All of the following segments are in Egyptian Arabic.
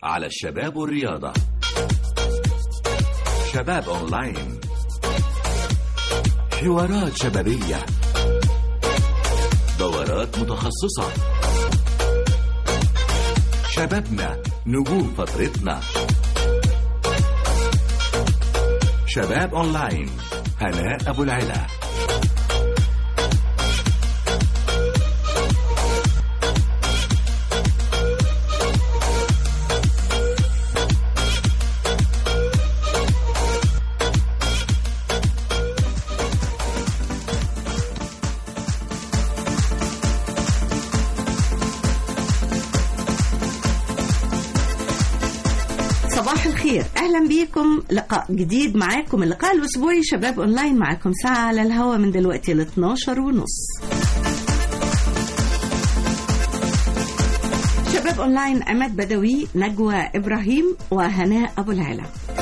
على الشباب والرياضة شباب أونلاين حوارات شبابية دورات متخصصة شبابنا نجوم فترتنا شباب أونلاين هناء أبو العلا صباح الخير اهلا بيكم لقاء جديد معاكم اللقاء الاسبوعي شباب اونلاين معاكم ساعه على الهواء من دلوقتي ل 12 ونص شباب اونلاين عماد بدوي نجوى ابراهيم وهناء ابو العلا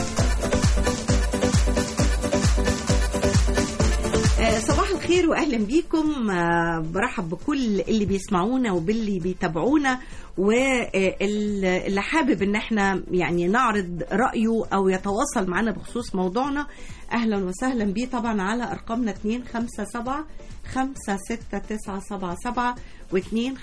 آه، صباح الخير واهلا بيكم آه، برحب بكل اللي بيسمعونا وباللي بيتابعونا واللي حابب ان احنا يعني نعرض رايه او يتواصل معنا بخصوص موضوعنا اهلا وسهلا بيه طبعا على ارقامنا 257 56977 و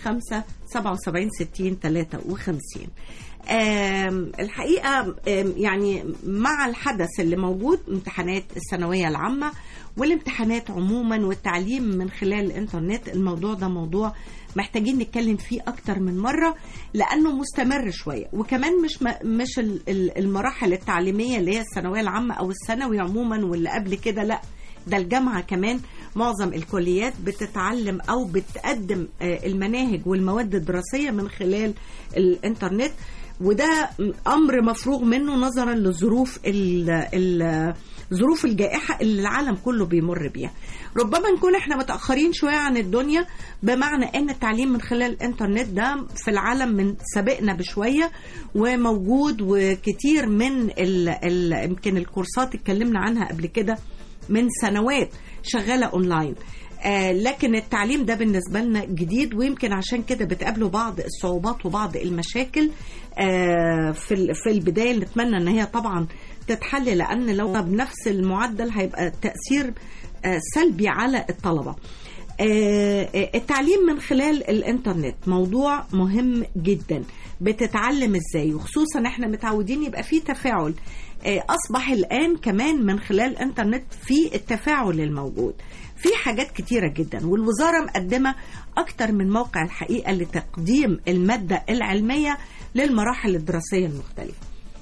2577 60 53 آم، الحقيقه آم، يعني مع الحدث اللي موجود امتحانات الثانويه العامه والامتحانات عموما والتعليم من خلال الانترنت الموضوع ده موضوع محتاجين نتكلم فيه اكتر من مره لانه مستمر شويه وكمان مش م- مش ال- ال- المراحل التعليميه اللي هي الثانويه العامه او الثانوي عموما واللي قبل كده لا ده الجامعه كمان معظم الكليات بتتعلم او بتقدم آه، المناهج والمواد الدراسيه من خلال الانترنت وده امر مفروغ منه نظرا لظروف ال ال ظروف الجائحة اللي العالم كله بيمر بيها ربما نكون احنا متأخرين شوية عن الدنيا بمعنى ان التعليم من خلال الانترنت ده في العالم من سابقنا بشوية وموجود وكتير من ال ال يمكن الكورسات اتكلمنا عنها قبل كده من سنوات شغالة اونلاين آه لكن التعليم ده بالنسبة لنا جديد ويمكن عشان كده بتقابلوا بعض الصعوبات وبعض المشاكل آه في ال- في البداية نتمنى ان هي طبعا تتحل لان لو بنفس المعدل هيبقى التأثير آه سلبي على الطلبة آه، آه، التعليم من خلال الانترنت موضوع مهم جدا بتتعلم ازاي وخصوصا احنا متعودين يبقى في تفاعل آه، اصبح الان كمان من خلال الانترنت في التفاعل الموجود في حاجات كتيرة جدا والوزارة مقدمة أكتر من موقع الحقيقة لتقديم المادة العلمية للمراحل الدراسية المختلفة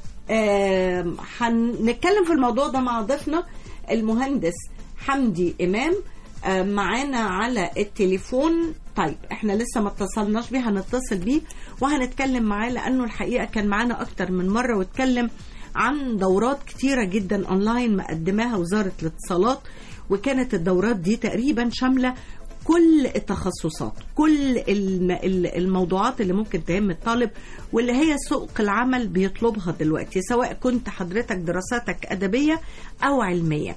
آم، هنتكلم في الموضوع ده مع ضيفنا المهندس حمدي إمام آم، معانا على التليفون طيب احنا لسه ما اتصلناش بيه هنتصل بيه وهنتكلم معاه لأنه الحقيقة كان معانا أكتر من مرة واتكلم عن دورات كتيرة جدا أونلاين مقدماها وزارة الاتصالات وكانت الدورات دي تقريبا شاملة كل التخصصات كل الم- ال- الموضوعات اللي ممكن تهم الطالب واللي هي سوق العمل بيطلبها دلوقتي سواء كنت حضرتك دراساتك أدبية أو علمية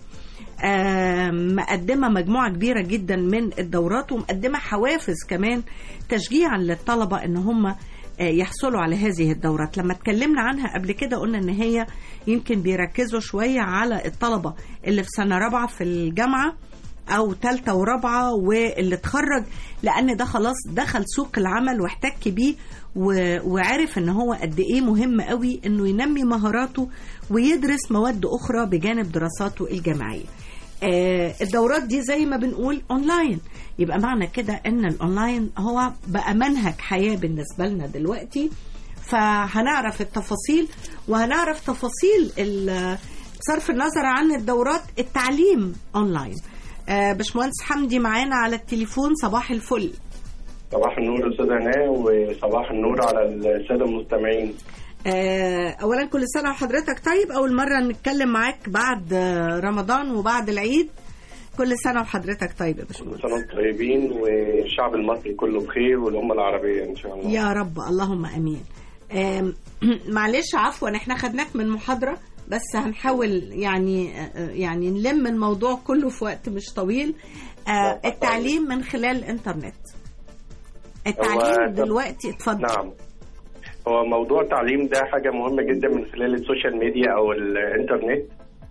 آم، مقدمة مجموعة كبيرة جدا من الدورات ومقدمة حوافز كمان تشجيعا للطلبة ان هم آه، يحصلوا على هذه الدورات لما اتكلمنا عنها قبل كده قلنا ان هي يمكن بيركزوا شوية على الطلبة اللي في سنة رابعة في الجامعة او ثالثه ورابعه واللي اتخرج لان ده خلاص دخل سوق العمل واحتك بيه و- وعرف ان هو قد ايه مهم قوي انه ينمي مهاراته ويدرس مواد اخرى بجانب دراساته الجامعيه آه، الدورات دي زي ما بنقول اونلاين يبقى معنى كده ان الاونلاين هو بقى منهج حياه بالنسبه لنا دلوقتي فهنعرف التفاصيل وهنعرف تفاصيل ال- بصرف النظر عن الدورات التعليم اونلاين آه، باشمهندس حمدي معانا على التليفون صباح الفل صباح النور استاذ هناء وصباح النور على الساده المستمعين آه، اولا كل سنه وحضرتك طيب اول مره نتكلم معاك بعد آه، رمضان وبعد العيد كل سنه وحضرتك طيب يا كل باشمهندس سنه وانتم طيبين والشعب المصري كله بخير والامه العربيه ان شاء الله يا رب اللهم امين آم، معلش عفوا احنا خدناك من محاضره بس هنحاول يعني آه، يعني نلم الموضوع كله في وقت مش طويل آه، التعليم من خلال الانترنت التعليم هو- دلوقتي اتفضل نعم هو موضوع التعليم ده حاجة مهمة جدا من خلال السوشيال ميديا أو الإنترنت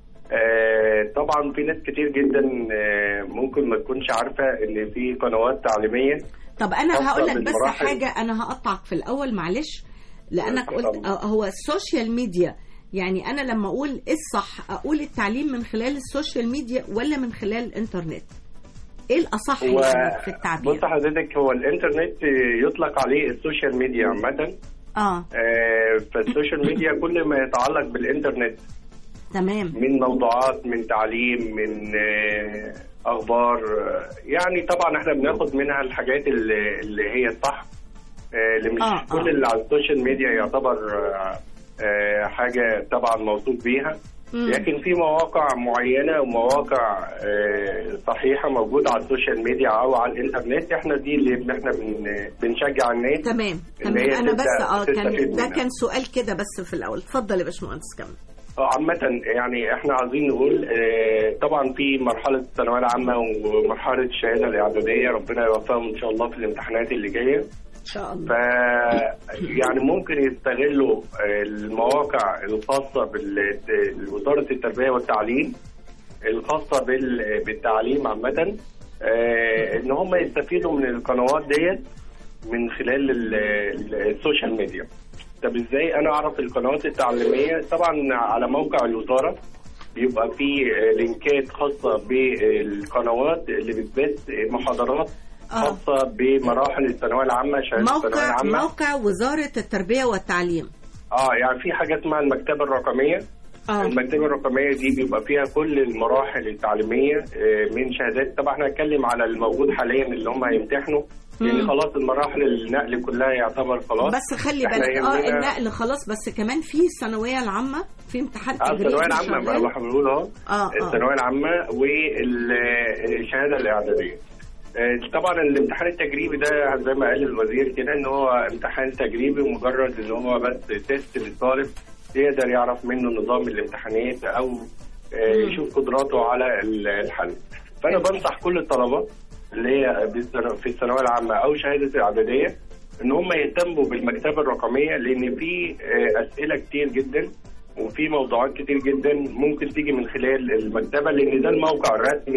آه، طبعا في ناس كتير جدا آه، ممكن ما تكونش عارفة إن في قنوات تعليمية طب انا خاصة هقول لك بس بالمراحل. حاجه انا هقطعك في الاول معلش لانك طبعاً. قلت آه، هو السوشيال ميديا يعني انا لما اقول ايه الصح اقول التعليم من خلال السوشيال ميديا ولا من خلال الانترنت ايه الاصح هو يعني في التعبير بص حضرتك هو الإنترنت يطلق عليه السوشيال ميديا عامة اه آه، فالسوشيال ميديا كل ما يتعلق بالإنترنت تمام من موضوعات من تعليم من آه، اخبار آه، يعني طبعا احنا بناخد منها الحاجات اللي, اللي هي الصح آه، اللي مش آه، كل آه. اللي على السوشيال ميديا يعتبر آه، آه، حاجه طبعا موثوق بيها مم. لكن في مواقع معينه ومواقع آه، صحيحه موجوده على السوشيال ميديا او على الانترنت احنا دي اللي احنا بن- بنشجع الناس تمام اللي تمام هي انا تبدأ بس اه كان تستفيد ده منها. كان سؤال كده بس في الاول اتفضل يا باشمهندس كمل اه عامة يعني احنا عايزين نقول اه طبعا في مرحلة الثانوية العامة ومرحلة الشهادة الإعدادية ربنا يوفقهم إن شاء الله في الامتحانات اللي جاية ان شاء الله ف يعني ممكن يستغلوا آه، المواقع الخاصة بوزارة التربية والتعليم الخاصة بال- بالتعليم عامة آه، إن هم يستفيدوا من القنوات ديت من خلال ال- ال- السوشيال ميديا طب ازاي انا اعرف القنوات التعليميه طبعا على موقع الوزاره بيبقى في آه، لينكات خاصه بالقنوات اللي بتبث محاضرات آه. خاصه بمراحل الثانويه العامه شهاده الثانويه موقع العامه موقع وزاره التربيه والتعليم اه يعني في حاجه اسمها المكتبه الرقميه اه المكتبه الرقميه دي بيبقى فيها كل المراحل التعليميه آه، من شهادات طبعا احنا هنتكلم على الموجود حاليا اللي هم هيمتحنوا لان مم. خلاص المراحل النقل كلها يعتبر خلاص بس خلي إحنا بالك اه يهمنا- النقل خلاص بس كمان في الثانويه العامه في امتحان اه تجريبي الثانويه العامه ما شغال. هو احنا بنقول اهو اه اه الثانويه العامه والشهاده الاعداديه آه، طبعا الامتحان التجريبي ده زي ما قال الوزير كده ان هو امتحان تجريبي مجرد ان هو بس تيست للطالب يقدر يعرف منه نظام الامتحانات او آه، مم. يشوف قدراته على ال- الحل فانا بنصح كل الطلبه اللي هي بالثانو- في الثانويه العامه او شهاده الاعداديه ان هم يهتموا بالمكتبه الرقميه لان في آه، اسئله كتير جدا وفي موضوعات كتير جدا ممكن تيجي من خلال المكتبه لان ده الموقع الرسمي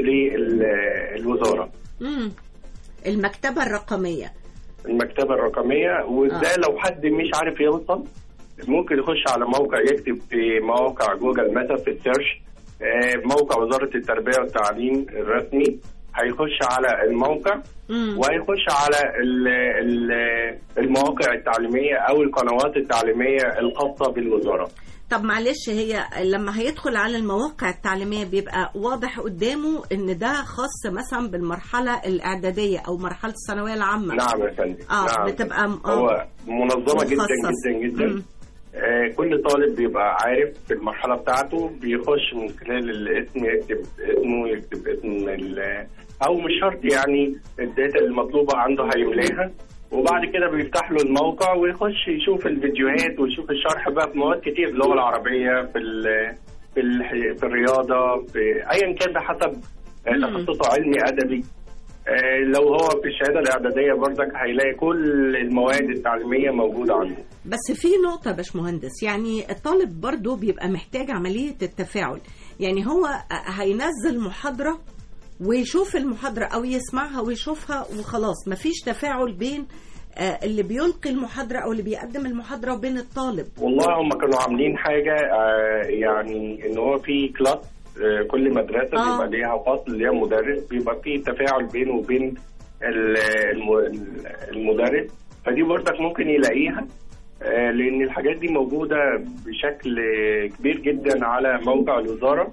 للوزاره مم. المكتبه الرقميه المكتبه الرقميه وده آه. لو حد مش عارف يوصل ممكن يخش على موقع يكتب في مواقع جوجل مثلا في السيرش آه، موقع وزاره التربيه والتعليم الرسمي هيخش على الموقع مم. وهيخش على ال- ال- المواقع التعليميه او القنوات التعليميه الخاصه بالوزاره طب معلش هي لما هيدخل على المواقع التعليميه بيبقى واضح قدامه ان ده خاص مثلا بالمرحله الاعداديه او مرحله الثانويه العامه نعم يا فندم اه نعم. بتبقى م- هو اه منظمه جدا مخصص. جدا جدا مم. آه كل طالب بيبقى عارف في المرحله بتاعته بيخش من خلال الاسم يكتب اسمه يكتب اسم ال- او مش شرط يعني الداتا المطلوبه عنده هيملاها وبعد كده بيفتح له الموقع ويخش يشوف الفيديوهات ويشوف الشرح بقى في مواد كتير اللغه العربيه في ال في ال في الرياضه في ايا كان بحسب آه، مم. تخصصه علمي ادبي آه، لو هو في الشهاده الاعداديه برضك هيلاقي كل المواد التعليميه موجوده عنده بس في نقطة يا باشمهندس يعني الطالب برضو بيبقى محتاج عملية التفاعل يعني هو هينزل محاضرة ويشوف المحاضرة أو يسمعها ويشوفها وخلاص مفيش تفاعل بين آه، اللي بيلقي المحاضرة أو اللي بيقدم المحاضرة وبين الطالب والله هم كانوا عاملين حاجه آه، يعني ان هو في كلاس آه، كل مدرسه آه. بيبقى ليها فصل ليها مدرس بيبقى في تفاعل بينه وبين ال- الم- المدرس فدي برضك ممكن يلاقيها آه، لان الحاجات دي موجوده بشكل كبير جدا على موقع الوزاره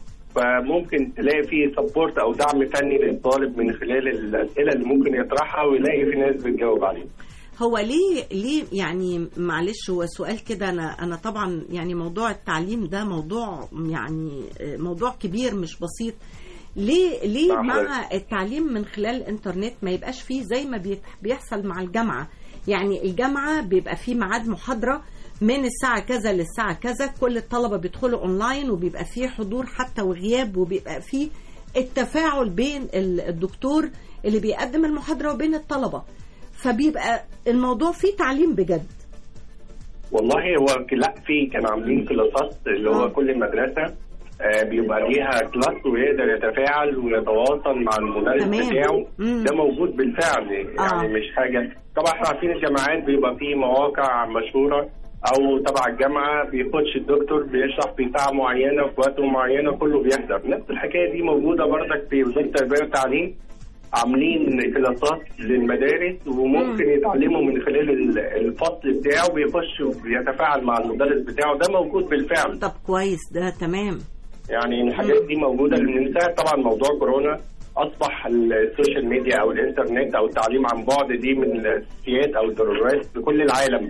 فممكن تلاقي فيه سبورت او دعم فني للطالب من خلال الاسئله اللي ممكن يطرحها ويلاقي في ناس بتجاوب عليه هو ليه ليه يعني معلش هو سؤال كده انا انا طبعا يعني موضوع التعليم ده موضوع يعني آه، موضوع كبير مش بسيط ليه ليه نعم. مع التعليم من خلال الانترنت ما يبقاش فيه زي ما بيت- بيحصل مع الجامعه يعني الجامعه بيبقى فيه ميعاد محاضره من الساعة كذا للساعة كذا كل الطلبة بيدخلوا اونلاين وبيبقى فيه حضور حتى وغياب وبيبقى فيه التفاعل بين ال- الدكتور اللي بيقدم المحاضرة وبين الطلبة فبيبقى الموضوع فيه تعليم بجد والله هو ك- لا في كانوا عاملين كلاسات اللي هو آه. كل مدرسه آه، بيبقى ليها كلاس ويقدر يتفاعل ويتواصل مع المدرس تمام. بتاعه مم. ده موجود بالفعل يعني آه. مش حاجه طبعا احنا عارفين الجامعات بيبقى فيه مواقع مشهوره او تبع الجامعه بيخش الدكتور بيشرح في ساعه معينه في وقت معينه كله بيحضر نفس الحكايه دي موجوده برضك في وزاره التربيه والتعليم عاملين كلاسات للمدارس وممكن يتعلموا من خلال ال- الفصل بتاعه بيخش ويتفاعل مع المدرس بتاعه ده موجود بالفعل طب كويس ده تمام يعني الحاجات دي موجوده لان من ساعه طبعا موضوع كورونا اصبح السوشيال ميديا او الانترنت او التعليم عن بعد دي من الاساسيات او الضرورات في كل العالم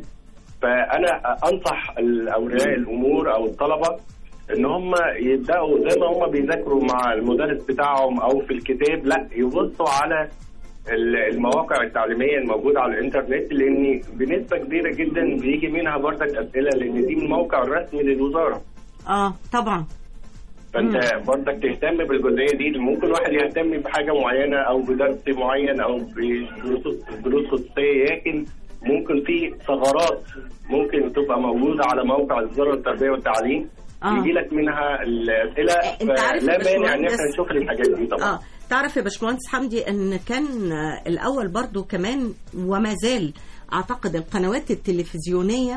فانا انصح اولياء الامور او الطلبه ان هم يبداوا زي ما هم بيذاكروا مع المدرس بتاعهم او في الكتاب لا يبصوا على ال- المواقع التعليميه الموجوده على الانترنت لان بنسبه كبيره جدا بيجي منها برضك اسئله لان دي من الموقع الرسمي للوزاره اه طبعا فانت برضك تهتم بالجزئيه دي ممكن واحد يهتم بحاجه معينه او بدرس معين او بدروس دروس خصوصيه لكن ممكن في ثغرات ممكن تبقى موجوده على موقع وزاره التربيه والتعليم آه. يجي لك منها الاسئله أنت عارف يا لا مانع ان باشمهندس- احنا نشوف الحاجات دي طبعا اه تعرف يا باشمهندس حمدي ان كان آه، الاول برضو كمان وما زال اعتقد القنوات التلفزيونيه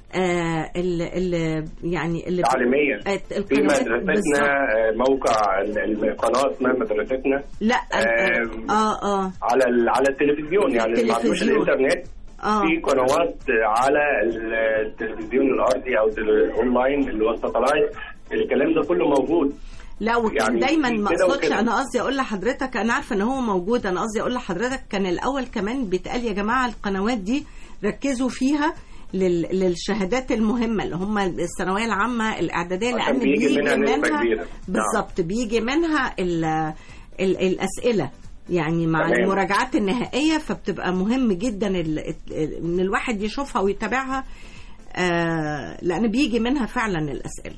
آه اللي, اللي يعني اللي تعليميه آه، في القنوات مدرستنا بالظبط. آه، موقع ال- القناه اسمها مدرستنا لا آه، اه اه, آه. على ال- على التلفزيون يعني اللي ما عندوش التلفزيون. الانترنت آه. في قنوات على التلفزيون الارضي او الاونلاين اللي هو الساتلايت الكلام ده كله موجود لا وكان يعني دايما في ما كده اقصدش وكده. انا قصدي اقول لحضرتك انا عارفه ان هو موجود انا قصدي اقول لحضرتك كان الاول كمان بيتقال يا جماعه القنوات دي ركزوا فيها لل- للشهادات المهمه اللي هم الثانويه العامه الاعداديه عشان لان بيجي بيجي منها نسبة منها كبيرة. نعم. بالظبط بيجي منها ال ال الاسئله يعني مع تمام. المراجعات النهائيه فبتبقى مهم جدا ال- ال- ان الواحد يشوفها ويتابعها آه لان بيجي منها فعلا الاسئله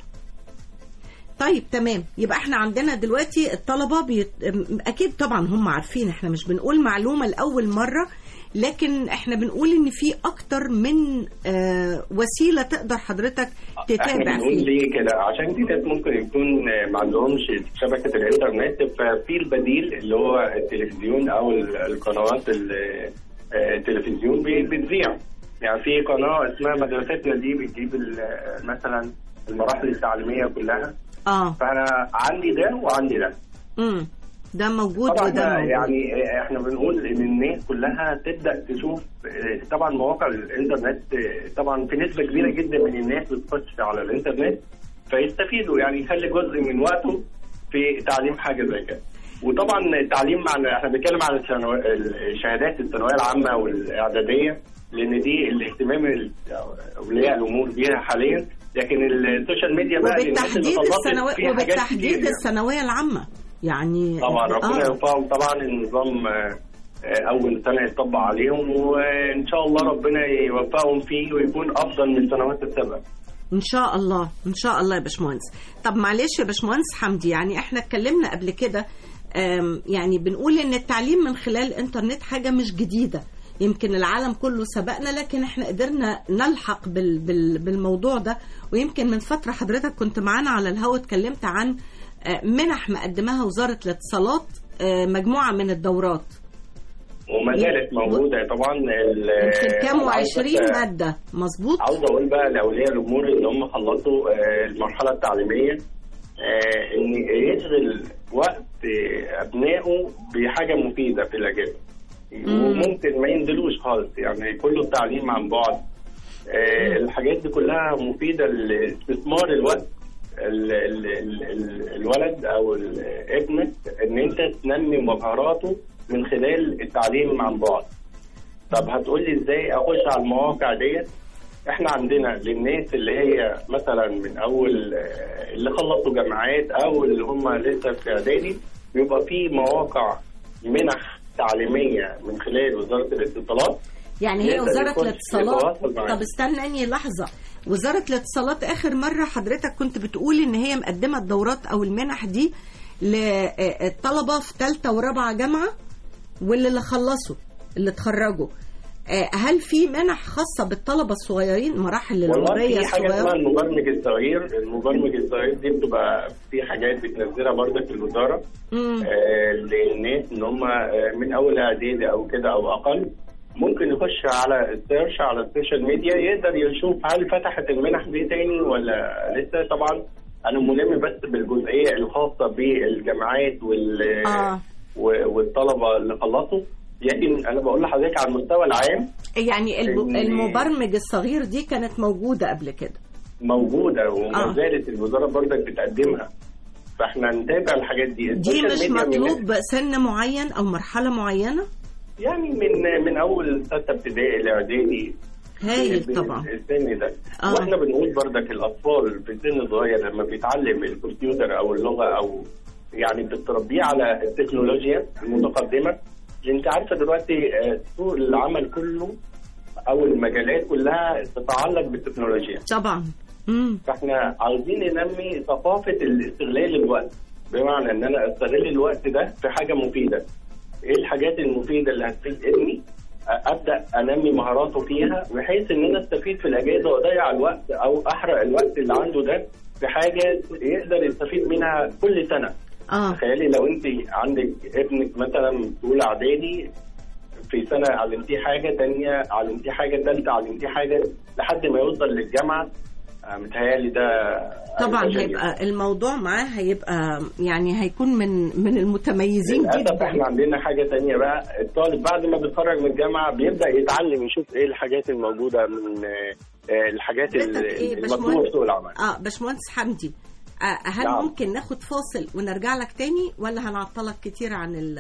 طيب تمام يبقى احنا عندنا دلوقتي الطلبه بيت... ام- اكيد طبعا هم عارفين احنا مش بنقول معلومه لاول مره لكن احنا بنقول ان في اكتر من آه وسيله تقدر حضرتك احنا تتابع بنقول فيها ليه كده عشان في ناس ممكن يكون ما عندهمش شبكه الانترنت ففي البديل اللي هو التلفزيون او ال- القنوات ال- آه، التلفزيون بي- بتذيع يعني في قناه اسمها مدرستنا دي بتجيب ال- مثلا المراحل التعليميه كلها اه فانا عندي ده وعندي ده امم ده موجود طبعا وده موجود يعني احنا بنقول ان الناس كلها تبدا تشوف اه، طبعا مواقع الانترنت اه، طبعا في نسبه كبيره جدا من الناس بتخش على الانترنت فيستفيدوا يعني يخلي جزء من وقته في تعليم حاجه زي كده وطبعا التعليم مع احنا بنتكلم على الثانوي- الشهادات الثانويه العامه والاعداديه لان دي الاهتمام ال- اولياء الامور بيها حاليا لكن السوشيال ميديا بقى للناس اللي وبالتحديد خلصت الثانويه فيها حاجات كتير وبالتحديد يعني. الثانويه العامه يعني طبعا ربنا آه. يوفقهم طبعا النظام آه، آه، اول سنه يطبق عليهم وان شاء الله ربنا يوفقهم فيه ويكون افضل من السنوات السابقه ان شاء الله ان شاء الله يا باشمهندس طب معلش يا باشمهندس حمدي يعني احنا اتكلمنا قبل كده آم، يعني بنقول ان التعليم من خلال الانترنت حاجه مش جديده يمكن العالم كله سبقنا لكن احنا قدرنا نلحق بال بال بالموضوع ده ويمكن من فتره حضرتك كنت معانا على الهوا اتكلمت عن آه، منح مقدماها وزاره الاتصالات آه، مجموعه من الدورات وما زالت موجوده طبعا ال- يمكن كام عاوز وعشرين بس- ماده مظبوط عاوز اقول بقى لاولياء الامور ان هم خلصوا آه، المرحله التعليميه آه، ان يشغل وقت آه، ابنائه بحاجه مفيده في الاجازه وممكن ما ينزلوش خالص يعني كله التعليم عن بعد آه، الحاجات دي كلها مفيده لاستثمار الوقت ال ال ال ال الولد او ال- ابنك ان انت تنمي مهاراته من خلال التعليم عن بعد طب هتقول لي ازاي اخش على المواقع ديت احنا عندنا للناس اللي هي مثلا من اول آه، اللي خلصوا جامعات او اللي هم لسه في اعدادي بيبقى في مواقع منح تعليميه من خلال وزاره الاتصالات يعني هي يقدر وزارة يخش الاتصالات يتواصل معاك. طب استناني لحظة وزارة الاتصالات آخر مرة حضرتك كنت بتقول إن هي مقدمة الدورات أو المنح دي للطلبة في ثالثة ورابعة جامعة واللي اللي خلصوا اللي اتخرجوا آه، هل في منح خاصه بالطلبه الصغيرين مراحل والله العمريه في حاجه اسمها الصغيره المبرمج الصغير المبرمج الصغير دي بتبقى في حاجات بتنزلها برضه في الوزاره مم. آه، للناس ان هم آه، من اول اعدادي او كده او اقل ممكن يخش على السيرش على السوشيال ميديا يقدر يشوف هل فتحت المنح دي تاني ولا لسه طبعا انا ملم بس بالجزئيه الخاصه بالجامعات وال آه. و- والطلبه اللي خلصوا لكن انا بقول لحضرتك على المستوى العام يعني الب- إن- المبرمج الصغير دي كانت موجوده قبل كده موجوده وما آه. زالت الوزاره برضك بتقدمها فاحنا نتابع الحاجات دي دي السوشيال مش ميديا من- مطلوب سن معين او مرحله معينه يعني من من اول سته ابتدائي لاعدادي هايل بال- طبعا السن ده آه. واحنا بنقول بردك الاطفال في سن صغير لما بيتعلم الكمبيوتر او اللغه او يعني بتربيه على التكنولوجيا المتقدمه انت عارفه دلوقتي آه، سوق العمل كله او المجالات كلها تتعلق بالتكنولوجيا طبعا امم فاحنا عاوزين ننمي ثقافه الاستغلال الوقت بمعنى ان انا استغل الوقت ده في حاجه مفيده ايه الحاجات المفيده اللي هتفيد ابني أ- ابدا انمي مهاراته فيها بحيث ان انا استفيد في الاجازه واضيع الوقت او احرق الوقت اللي عنده ده في حاجه يقدر يستفيد منها كل سنه اه تخيلي لو انت عندك ابنك مثلا في اولى اعدادي في سنه علمتيه حاجه تانية علمتيه حاجه ثالثه علمتيه حاجه لحد ما يوصل للجامعه آه، متهيألي ده طبعا هيبقى جميل. هيبقى الموضوع معاه هيبقى يعني هيكون من من المتميزين للاسف احنا جدا عندنا حاجه تانية بقى الطالب بعد ما بيتخرج من الجامعه بيبدا يتعلم يشوف ايه الحاجات الموجوده من آه، الحاجات حضرتك إيه، المطلوبه باشمهندس؟ في سوق العمل اه باشمهندس حمدي آه هل نعم. ممكن ناخد فاصل ونرجع لك تاني ولا هنعطلك كتير عن ال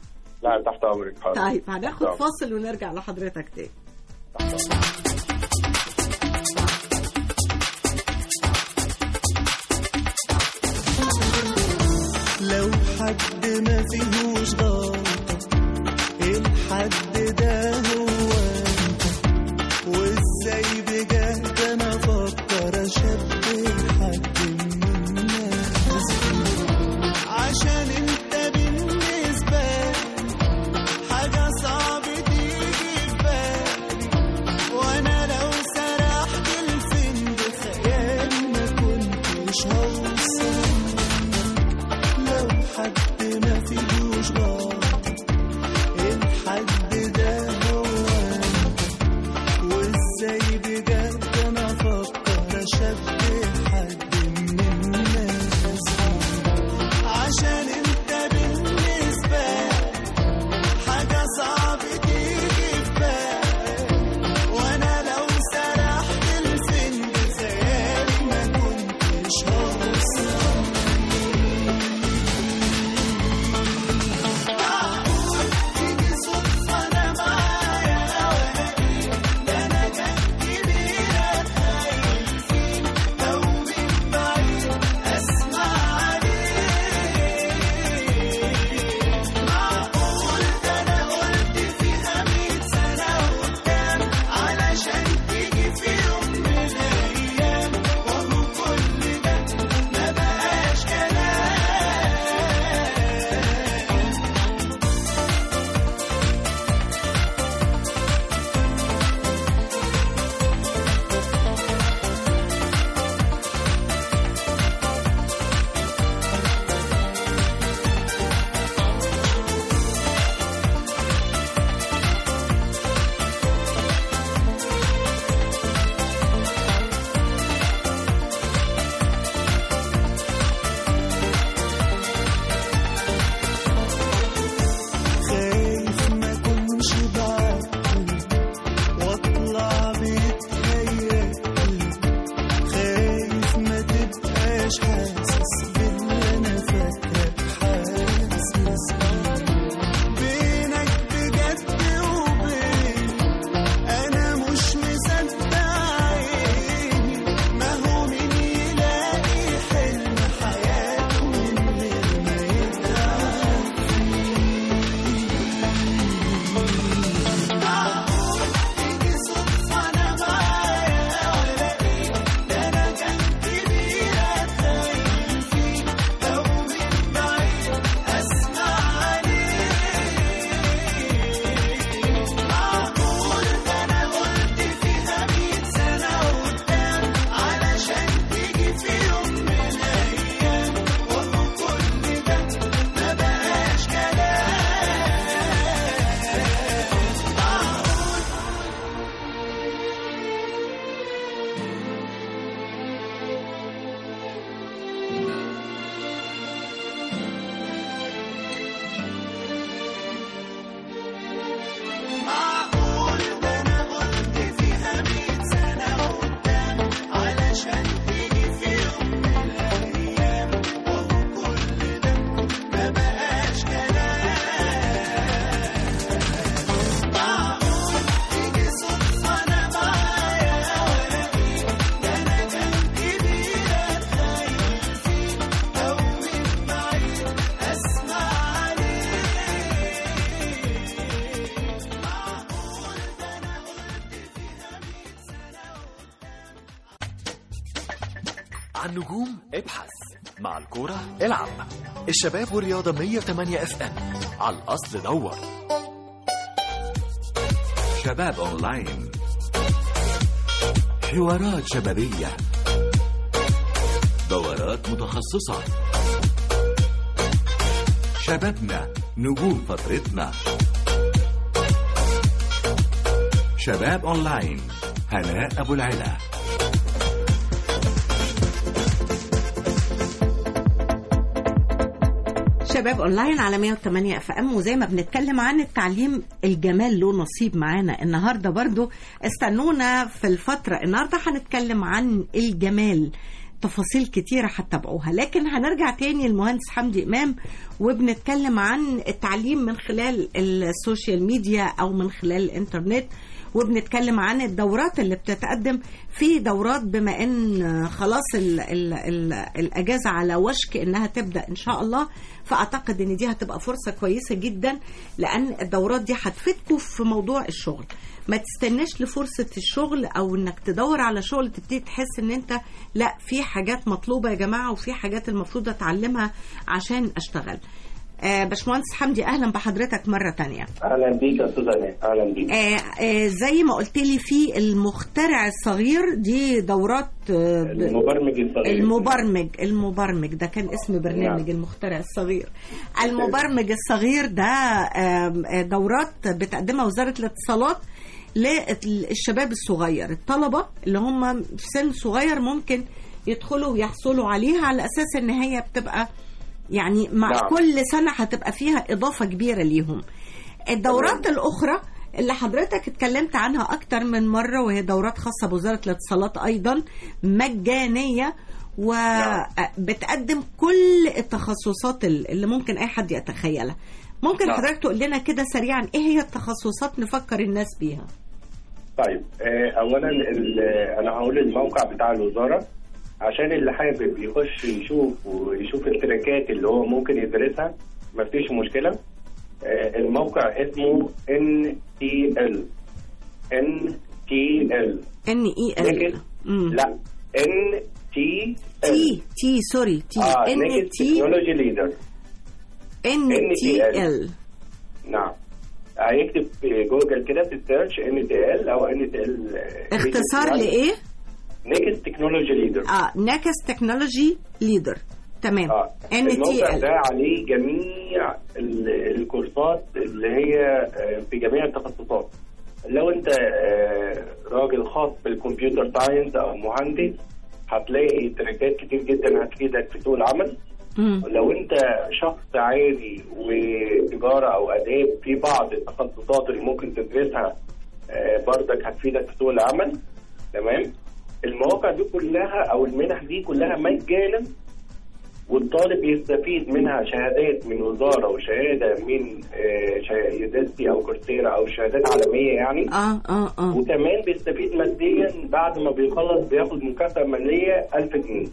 لا تحت امرك حاضر طيب هناخد تحت فاصل ونرجع لحضرتك تاني لو حد ما فيهوش غلطة الحد ده هو انت وازاي بجد انا افكر اشبه حد من الناس عشان انت بالنسبة لي حاجة صعب تيجي في بالي وانا لو سرحت الفين بخيالي ما كنتش هوصل لو حد ما فيهوش غلط الحد ده هو انت وازاي بجد انا افكر اشبه حد من الناس عشان انت بالنسبة لي حاجة صعب تيجي في بالي وانا لو سرحت الفين بخيالي ما كنتش هوصل تيجي صدفة أنا معايا وألاقيك ده أنا جنبي بيها خايل فيك لو من بعيد أسمع عليك معقول ده أنا قلت فيها مية سنة قدام علشان تيجي في يوم من الأيام وهو كل ده ما بقاش كلام خايف ما كنش بعقل واطلع بيتهيألي خايف ما تبقاش حاسس باللي انا فاكرك حاسس بيه بينك بجد وبيني انا مش مصدق عيني ما هو مين يلاقي حلم حياته من غير ما يتعب تيجي صدفة أنا معايا وألاقيك ده أنا جنبي بيها خايف مع النجوم ابحث مع الكورة العب الشباب والرياضة 108 اف ام على الأصل دور شباب أونلاين حوارات شبابية دورات متخصصة شبابنا نجوم فترتنا شباب أونلاين هناء أبو العلا شباب اونلاين على 108 اف ام وزي ما بنتكلم عن التعليم الجمال له نصيب معانا النهارده برضو استنونا في الفتره النهارده هنتكلم عن الجمال تفاصيل كتيرة هتتابعوها لكن هنرجع تاني للمهندس حمدي إمام وبنتكلم عن التعليم من خلال السوشيال ميديا أو من خلال الإنترنت وبنتكلم عن الدورات اللي بتتقدم في دورات بما ان خلاص ال ال ال الاجازه على وشك انها تبدا ان شاء الله فاعتقد ان دي هتبقى فرصه كويسه جدا لان الدورات دي هتفيدكم في موضوع الشغل ما تستناش لفرصه الشغل او انك تدور على شغل تبتدي تحس ان انت لا في حاجات مطلوبه يا جماعه وفي حاجات المفروض اتعلمها عشان اشتغل آه باشمهندس حمدي اهلا بحضرتك مره تانية اهلا بيك يا استاذ هناء اهلا بيك آه آه زي ما قلت لي في المخترع الصغير دي دورات آه ب- المبرمج الصغير المبرمج المبرمج ده كان اسم برنامج نعم. المخترع الصغير المبرمج الصغير ده آم، آه، دورات بتقدمها وزارة الاتصالات للشباب الصغير الطلبة اللي هم في سن صغير ممكن يدخلوا ويحصلوا عليها على أساس إن هي بتبقى يعني مع نعم. كل سنة هتبقى فيها إضافة كبيرة ليهم الدورات الأخرى اللي حضرتك اتكلمت عنها أكتر من مرة وهي دورات خاصة بوزارة الاتصالات أيضا مجانية وبتقدم كل التخصصات اللي ممكن أي حد يتخيلها ممكن نعم. حضرتك تقول لنا كده سريعا إيه هي التخصصات نفكر الناس بيها طيب آه، اولا ال- انا هقول الموقع بتاع الوزاره عشان اللي حابب يخش يشوف ويشوف التراكات اللي هو ممكن يدرسها مفيش مشكله آه، الموقع اسمه ان تي ال ان تي ال ان اي لكن ال لا ان تي تي تي سوري تي اه ان نيكست تي تكنولوجي ليدر ان تي NTL. ال نعم هيكتب في جوجل كده في السيرش ان تي ال او ان تي ال اختصار لايه؟ نيكست تكنولوجي ليدر اه ناكس تكنولوجي ليدر تمام اه ان تي الموقع ال ده عليه جميع ال- الكورسات اللي هي آه، في جميع التخصصات لو انت آه، راجل خاص بالكمبيوتر ساينس او مهندس هتلاقي تركات كتير جدا هتفيدك في سوق العمل مم. لو انت شخص عادي وتجاره او اداب في بعض التخصصات اللي ممكن تدرسها آه، بردك هتفيدك في سوق العمل تمام المواقع دي كلها او المنح دي كلها مجانا والطالب يستفيد منها شهادات من وزاره وشهاده من آه، شهادات او كورسيرا او شهادات عالميه يعني اه اه اه وكمان بيستفيد ماديا بعد ما بيخلص بياخد مكافاه ماليه 1000 جنيه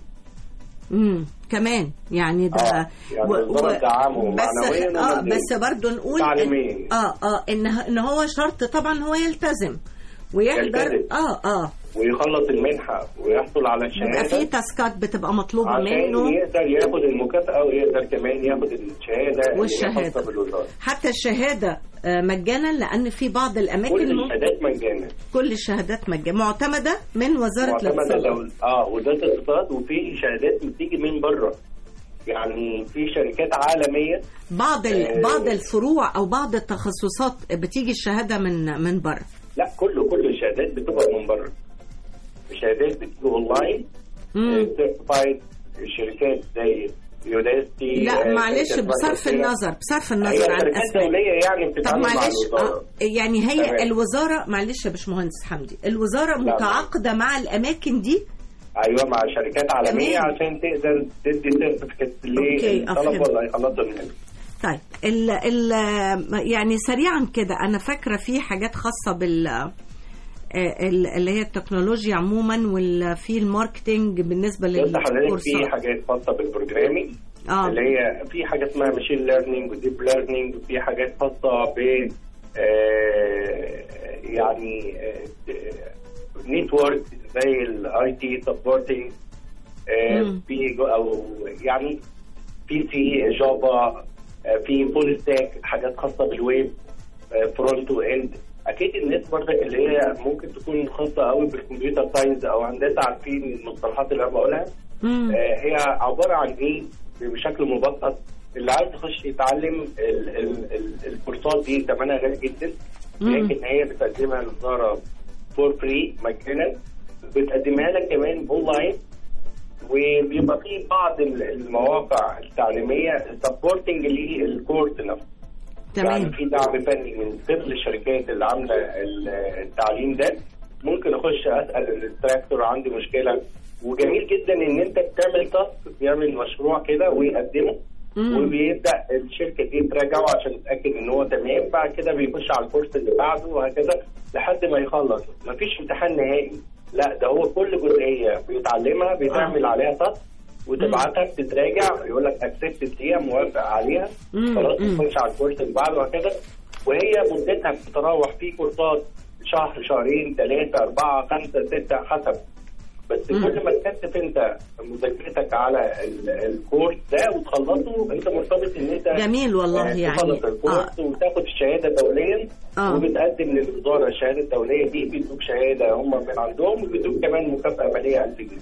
امم كمان يعني ده آه، يعني الوزارة تدعمه بس معنوياً اه ومادياً. بس برضه نقول تعليمياً. إن- اه اه ان ان هو شرط طبعا هو يلتزم ويحضر يلتزم. اه اه ويخلص المنحه ويحصل على يبقى في الشهاده تاسكات بتبقى مطلوبه عشان منه يقدر ياخد المكافاه ويقدر كمان ياخد الشهاده اللي هي والشهادة. خاصة بالوزاره حتى الشهاده آه، مجانا لان في بعض كل الاماكن ممكن الشهادات مجانا كل الشهادات مجانا معتمده من وزاره معتمده الاتصالات دول اه وزاره الاقتصاد وفي شهادات بتيجي من بره يعني في شركات عالميه بعض ال... آه. بعض الفروع او بعض التخصصات بتيجي الشهاده من من بره لا كله كل الشهادات بتبقى من بره الشهادات بتيجي اونلاين مم. سيرتيفايد شركات زي يوداستي لا آه، معلش شركات بصرف ماركتينج. النظر بصرف هي النظر عن شركات اسماء دوليه يعني طب بتتعامل مع معلش الوزاره آه يعني هي تمام. الوزاره معلش يا باشمهندس حمدي الوزاره لا. متعاقده مع الاماكن دي ايوه مع شركات عالميه تمام. عشان تقدر تدي سيرتيفيكت أوكي، للطلبه أفهم. اللي هيخلصوا منها طيب ال ال يعني سريعا كده انا فاكره في حاجات خاصه بال آه، ال- اللي هي التكنولوجيا عموما وفي الماركتينج بالنسبه بص حضرتك في للكورسات حاجات خاصه بالبروجرامينج اه اللي هي في حاجه اسمها ماشين ليرنينج وديب ليرنينج وفي حاجات خاصه ب آه، يعني نتورك زي الاي تي سبورتنج آه، مم. في جو- او يعني في سي جافا آه، في فول ستاك حاجات خاصه بالويب فرونت واند اكيد الناس برضك اللي هي ممكن تكون خاصه قوي بالكمبيوتر ساينس او هندسه عارفين المصطلحات اللي انا بقولها مم. آه، هي عباره عن ايه بشكل مبسط اللي عايز يخش يتعلم ال- ال- ال- الكورسات دي ثمنها غالي جدا مم. لكن هي بتقدمها الوزاره فور فري مجانا بتقدمها لك كمان اونلاين وبيبقى في بعض ال- المواقع التعليميه سبورتنج للكورس نفسه يعني تمام في دعم فني من قبل الشركات اللي عامله ال- التعليم ده ممكن اخش اسال الانستراكتور عندي مشكله وجميل جدا ان انت بتعمل تاسك بيعمل مشروع كده ويقدمه مم. وبيبدا الشركه دي تراجعه عشان تتاكد ان هو تمام بعد كده بيخش على الكورس اللي بعده وهكذا لحد ما يخلص مفيش امتحان نهائي لا ده هو كل جزئيه بيتعلمها بيتعمل عليها تاسك وتبعتها تتراجع يقول لك اكسبت ليها موافق عليها مم. خلاص مم. تخش على الكورس اللي بعده وهكذا وهي مدتها بتتراوح في كورسات شهر شهرين ثلاثة أربعة خمسة ستة حسب بس مم. كل ما تكثف انت مذاكرتك على ال- الكورس ده وتخلصه انت مرتبط ان انت جميل والله آه، يعني تخلص الكورس وتاخد الشهاده دوليا آه. وبتقدم للوزاره الشهاده الدوليه دي بيدوك شهاده هم من عندهم وبيدوك كمان مكافاه ماليه 1000 جنيه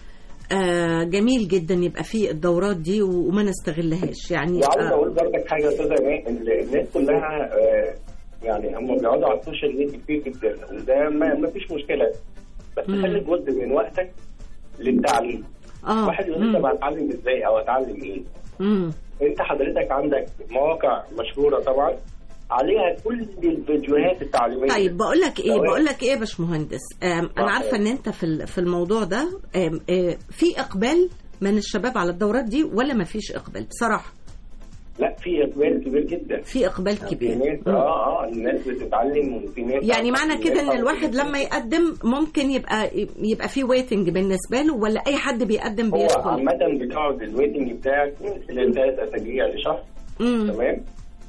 آه جميل جدا يبقى في الدورات دي و- وما نستغلهاش يعني وعاوز آه اقول برضك حاجه يا استاذه ايمان ان الناس كلها آه، يعني هم بيقعدوا على السوشيال ميديا كتير جدا وده ما ما فيش مشكله بس مم. خلي جزء من وقتك للتعليم اه واحد يقول مم. انت هتعلم ازاي او اتعلم ايه مم. انت حضرتك عندك مواقع مشهوره طبعا عليها كل الفيديوهات التعليميه طيب بقول لك ايه سواء- بقول لك ايه يا باشمهندس آم، انا آه. عارفه ان انت في ال- في الموضوع ده آم، آه، في اقبال من الشباب على الدورات دي ولا ما فيش اقبال بصراحه لا في اقبال كبير جدا في اقبال في كبير ناس مم. اه اه الناس بتتعلم وفي ناس يعني معنى في كده ناس ان الواحد لما يقدم ممكن يبقى يبقى في ويتنج بالنسبه له ولا اي حد بيقدم هو بيدخل عامة بتقعد الويتنج بتاعك من خلال ثلاث اسابيع لشهر مم. تمام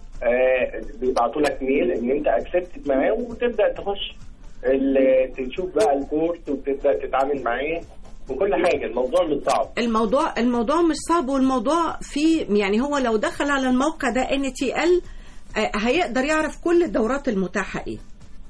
آه بيبعتوا لك ميل ان انت اكسبتد معاه وتبدا تخش ال- تشوف بقى الكورس وتبدا تتعامل معاه وكل حاجه الموضوع مش صعب الموضوع الموضوع مش صعب والموضوع فيه يعني هو لو دخل على الموقع ده ان تي ال هيقدر يعرف كل الدورات المتاحه ايه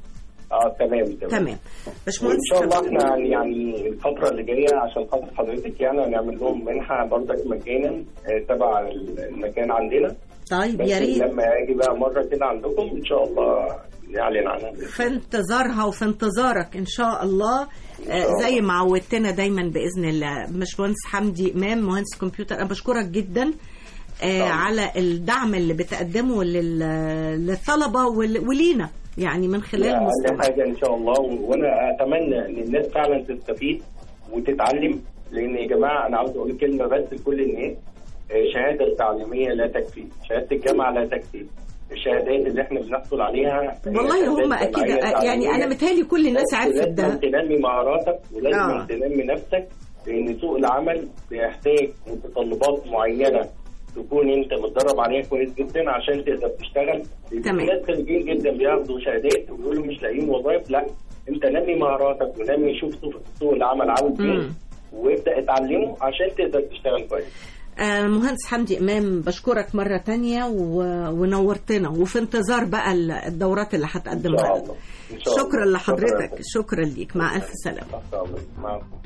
اه تمام تمام تمام وان باشمهندس شاء الله حمدي. احنا يعني الفتره اللي جايه عشان خاطر حضرتك يعني هنعمل لهم منحه برضك مجانا آه، تبع المكان عندنا طيب بس يا ريت لما اجي بقى مره كده عندكم ان شاء الله نعلن عنها في انتظارها وفي انتظارك ان شاء الله آه، الله. زي ما عودتنا دايما باذن الله باشمهندس حمدي امام مهندس كمبيوتر انا بشكرك جدا آه، طبعا. على الدعم اللي بتقدمه لل- للطلبه ول- ولينا يعني من خلال اقل مستوى حاجه ان شاء الله و- وانا اتمنى ان الناس فعلا تستفيد وتتعلم لان يا جماعه انا عاوز اقول كلمه بس لكل الناس آه، شهاده التعليميه لا تكفي شهاده الجامعه لا تكفي الشهادات اللي احنا بنحصل عليها هي والله شهادات هم اكيد جامعية يعني تعليمية. انا متهيألي كل الناس بس عرفت لازم ده تنمي مهاراتك ولازم آه. آه. تنمي نفسك لان سوق العمل بيحتاج متطلبات معينه تكون انت متدرب عليها كويس جدا عشان تقدر تشتغل لأن تمام. في ناس خريجين جدا بياخدوا شهادات ويقولوا مش لاقيين وظائف لا انت نمي مهاراتك ونمي شوف سوق سوق العمل عاوز ايه مم. وابدا اتعلمه عشان تقدر تشتغل كويس آه، مهندس حمدي امام بشكرك مره تانية و... ونورتنا وفي انتظار بقى ال- الدورات اللي ان هتقدمها شاء لنا الله ان شاء الله شكرا لحضرتك شكرا. شكرا ليك مع الف سلامه ان شاء الله مع السلامة.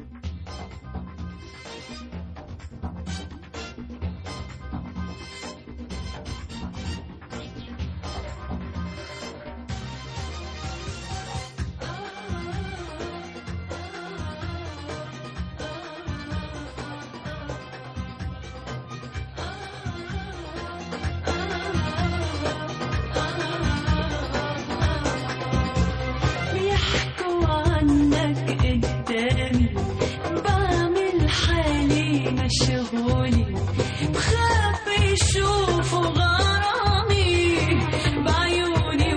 بيحكوا عنك قدامي بعمل حالي مشغولي بخاف يشوفوا غرامي بعيوني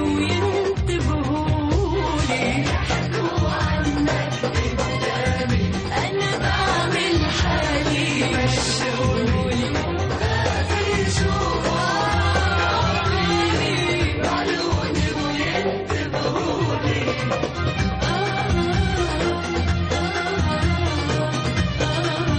وينتبهولي بيحكوا عنك قدامي أنا بعمل حالي مشغولي بخاف يشوفوا غرامي بعيوني وينتبهولي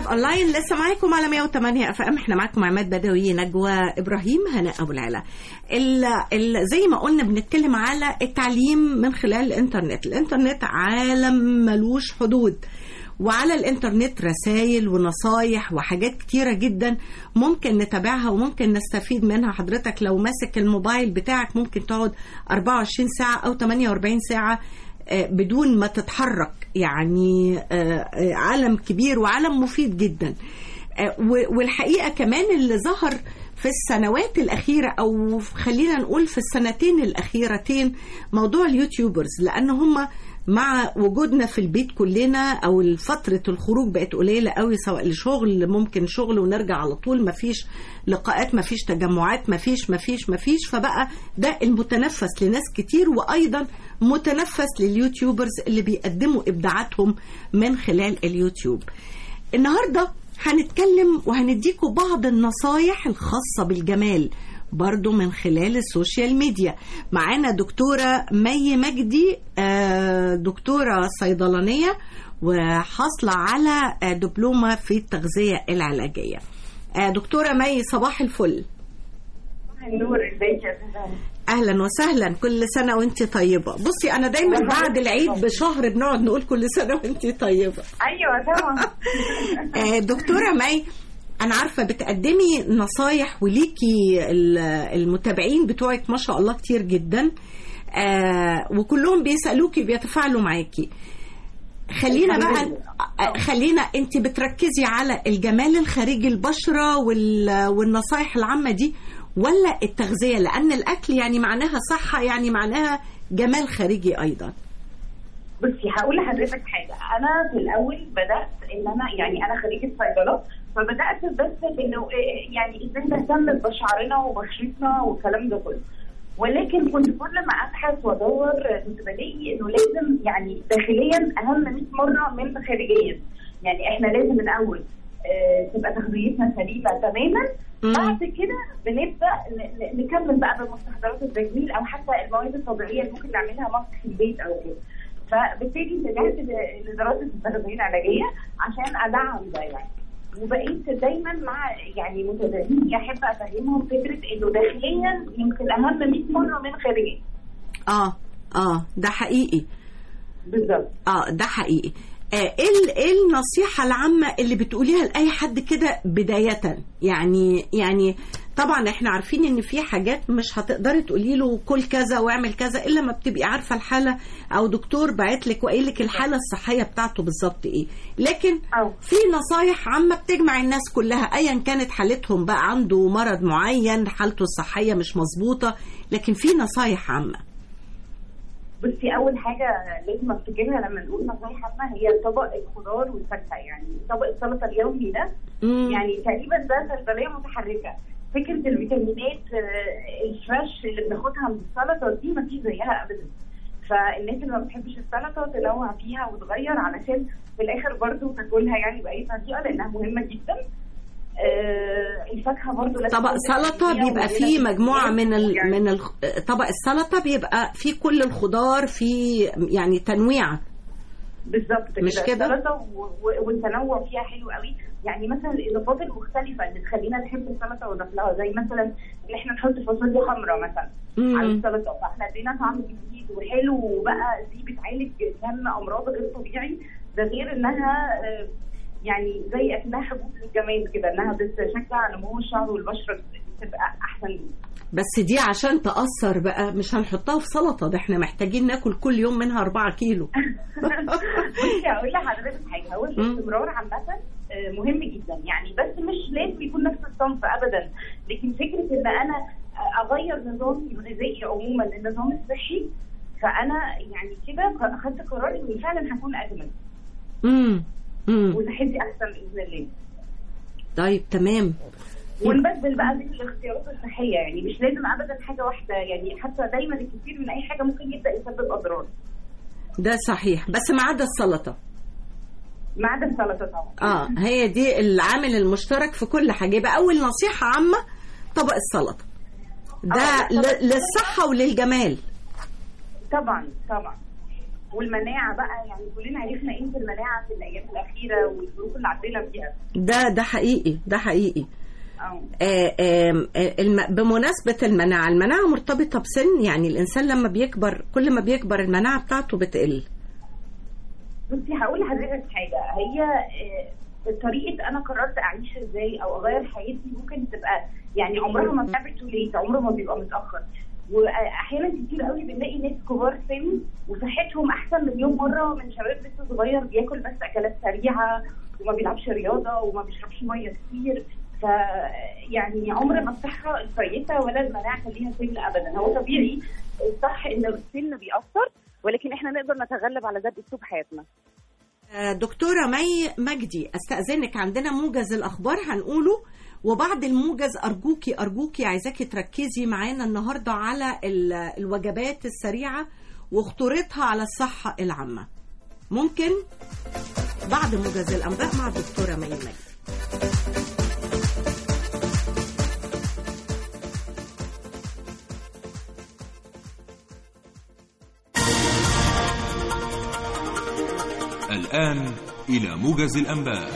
اونلاين لسه معاكم على 108 اف ام احنا معاكم عماد بدوي نجوى ابراهيم هناء ابو العلا ال ال زي ما قلنا بنتكلم على التعليم من خلال الانترنت الانترنت عالم ملوش حدود وعلى الانترنت رسائل ونصايح وحاجات كتيرة جدا ممكن نتابعها وممكن نستفيد منها حضرتك لو ماسك الموبايل بتاعك ممكن تقعد 24 ساعة أو 48 ساعة آه، بدون ما تتحرك يعني آه، آه، عالم كبير وعالم مفيد جدا آه، و- والحقيقة كمان اللي ظهر في السنوات الأخيرة أو خلينا نقول في السنتين الأخيرتين موضوع اليوتيوبرز لأن هم مع وجودنا في البيت كلنا او فتره الخروج بقت قليله قوي سواء لشغل ممكن شغل ونرجع على طول مفيش لقاءات مفيش تجمعات مفيش مفيش مفيش فبقى ده المتنفس لناس كتير وايضا متنفس لليوتيوبرز اللي بيقدموا ابداعاتهم من خلال اليوتيوب النهارده هنتكلم وهنديكم بعض النصايح الخاصه بالجمال برضو من خلال السوشيال ميديا معانا دكتورة مي مجدي آه، دكتورة صيدلانية وحاصلة على آه، دبلومة في التغذية العلاجية آه، دكتورة مي صباح الفل النور ازيك يا سوزان اهلا وسهلا كل سنه وانت طيبه بصي انا دايما بعد العيد بشهر بنقعد نقول كل سنه وانت طيبه ايوه طبعا آه، دكتورة مي أنا عارفة بتقدمي نصايح وليكي ال- المتابعين بتوعك ما شاء الله كتير جدا آه، وكلهم بيسألوكي بيتفاعلوا معاكي خلينا بقى آه، خلينا انت بتركزي على الجمال الخارجي البشرة وال- والنصايح العامة دي ولا التغذية لأن الأكل يعني معناها صحة يعني معناها جمال خارجي أيضا بصي هقول لحضرتك حاجه انا في الاول بدات ان انا يعني انا خريجه صيدله فبدات بس انه إيه يعني ازاي نهتم بشعرنا وبشرتنا والكلام ده كله ولكن كنت كل ما ابحث وادور كنت بلاقي انه لازم يعني داخليا اهم 100 مره من خارجيا يعني احنا لازم الاول آه، تبقى تغذيتنا سليمه تماما مم. بعد كده بنبدا ن- ن- نكمل بقى بمستحضرات التجميل او حتى المواد الطبيعيه اللي ممكن نعملها ماسك في البيت او كده فبالتالي اتجهت ل- لدراسه التغذيه العلاجيه عشان ادعم ده يعني وبقيت دايما مع يعني متابعيني احب افهمهم فكره انه داخليا يمكن اهم 100 مره من خارجيا اه اه ده حقيقي بالظبط اه ده حقيقي آه، ايه ال- ايه النصيحة العامة اللي بتقوليها لأي حد كده بداية يعني يعني طبعا احنا عارفين ان في حاجات مش هتقدري تقولي له كل كذا واعمل كذا الا ما بتبقي عارفة الحالة او دكتور بعت لك وقايل لك الحالة الصحية بتاعته بالظبط ايه لكن أو. في نصايح عامة بتجمع الناس كلها ايا كانت حالتهم بقى عنده مرض معين حالته الصحية مش مظبوطة لكن في نصايح عامة بصي اول حاجه لازم افتكرها لما نقول نصايح عامه هي طبق الخضار والفاكهه يعني طبق السلطه اليومي ده مم. يعني تقريبا ده صيدليه متحركه فكره الفيتامينات آه، الفريش اللي بناخدها من السلطه دي ما فيش زيها ابدا فالناس اللي ما بتحبش السلطه تنوع فيها وتغير علشان في الاخر برضو تاكلها يعني باي طريقه لانها مهمه جدا آه، الفاكهه برضو لازم طبق تكون سلطة فيها بيبقى ومليانة فيه مجموعة من ال... يعني من ال... طبق السلطة بيبقى فيه كل الخضار فيه يعني تنويعة بالظبط مش كده؟ السلطه و- و- والتنوع فيها حلو قوي يعني مثلا الاضافات المختلفه اللي تخلينا نحب السلطه وناكلها زي مثلا ان احنا نحط فاصوليا حمراء مثلا مم. على السلطه فاحنا ادينا طعم جديد وحلو وبقى دي بتعالج كم امراض غير طبيعي ده غير انها آه، يعني زي اكنها حبوب للجمال كده انها بتشجع نمو الشعر والبشره تبقى احسن بس دي عشان تأثر بقى مش هنحطها في سلطة ده احنا محتاجين ناكل كل يوم منها أربعة كيلو بصي هقول لحضرتك حاجه هو الاستمرار عامه آه، مهم جدا يعني بس مش لازم يكون نفس الصنف ابدا لكن فكره ان انا آه، اغير نظامي الغذائي عموما للنظام الصحي فانا يعني كده اخدت قرار اني فعلا هكون اجمل امم امم وصحتي احسن باذن الله طيب تمام ونبدل بقى بين الاختيارات الصحيه يعني مش لازم ابدا حاجه واحده يعني حتى دايما الكثير من اي حاجه ممكن يبدا يسبب اضرار ده صحيح بس ما عدا السلطة ما عدا السلطه طبعا اه هي دي العامل المشترك في كل حاجة يبقى أول نصيحة عامة طبق السلطة ده آه، ل- للصحة وللجمال طبعا طبعا والمناعه بقى يعني كلنا عرفنا قيمه المناعه في الايام الاخيره والظروف اللي عدينا بيها ده ده حقيقي ده حقيقي اه آه، آم، آه، الم- بمناسبة المناعة المناعة مرتبطة بسن يعني الإنسان لما بيكبر كل ما بيكبر المناعة بتاعته بتقل بصي هقول لحضرتك حاجه هي آه، طريقه انا قررت اعيش ازاي او اغير حياتي ممكن تبقى يعني عمرها ما بتعمل تو ليت عمره ما بيبقى متاخر واحيانا كتير قوي بنلاقي ناس كبار سن وصحتهم احسن مليون مره من شباب لسه صغير بياكل بس اكلات سريعه وما بيلعبش رياضه وما بيشربش ميه كتير ف يعني عمر ما الصحه كويسه ولا المناعه كان ليها سن ابدا هو طبيعي الصح ان السن بيأثر ولكن احنا نقدر نتغلب على ده باسلوب حياتنا آه، دكتورة مي مجدي استأذنك عندنا موجز الأخبار هنقوله وبعد الموجز أرجوكي أرجوكي عايزاكي تركزي معانا النهاردة على ال- الوجبات السريعة وخطورتها على الصحة العامة ممكن بعد موجز الأنباء مع الدكتورة مي مجدي الآن إلى موجز الأنباء